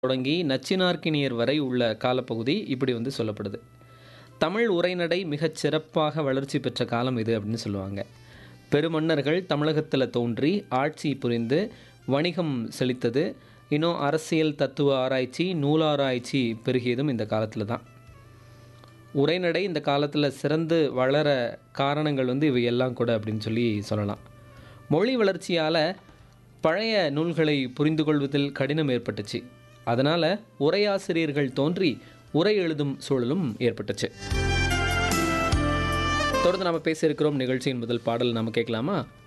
தொடங்கி நச்சினார்க்கினியர் வரை உள்ள காலப்பகுதி இப்படி வந்து சொல்லப்படுது தமிழ் உரைநடை மிகச் சிறப்பாக வளர்ச்சி பெற்ற காலம் இது அப்படின்னு சொல்லுவாங்க பெருமன்னர்கள் தமிழகத்தில் தோன்றி ஆட்சி புரிந்து வணிகம் செழித்தது இன்னும் அரசியல் தத்துவ ஆராய்ச்சி நூலாராய்ச்சி பெருகியதும் இந்த காலத்தில் தான் உரைநடை இந்த காலத்தில் சிறந்து வளர காரணங்கள் வந்து இவை எல்லாம் கூட அப்படின்னு சொல்லி சொல்லலாம் மொழி வளர்ச்சியால் பழைய நூல்களை புரிந்து கொள்வதில் கடினம் ஏற்பட்டுச்சு அதனால் உரையாசிரியர்கள் தோன்றி உரை எழுதும் சூழலும் ஏற்பட்டுச்சு தொடர்ந்து நம்ம பேச இருக்கிறோம் நிகழ்ச்சியின் முதல் பாடல் நம்ம கேட்கலாமா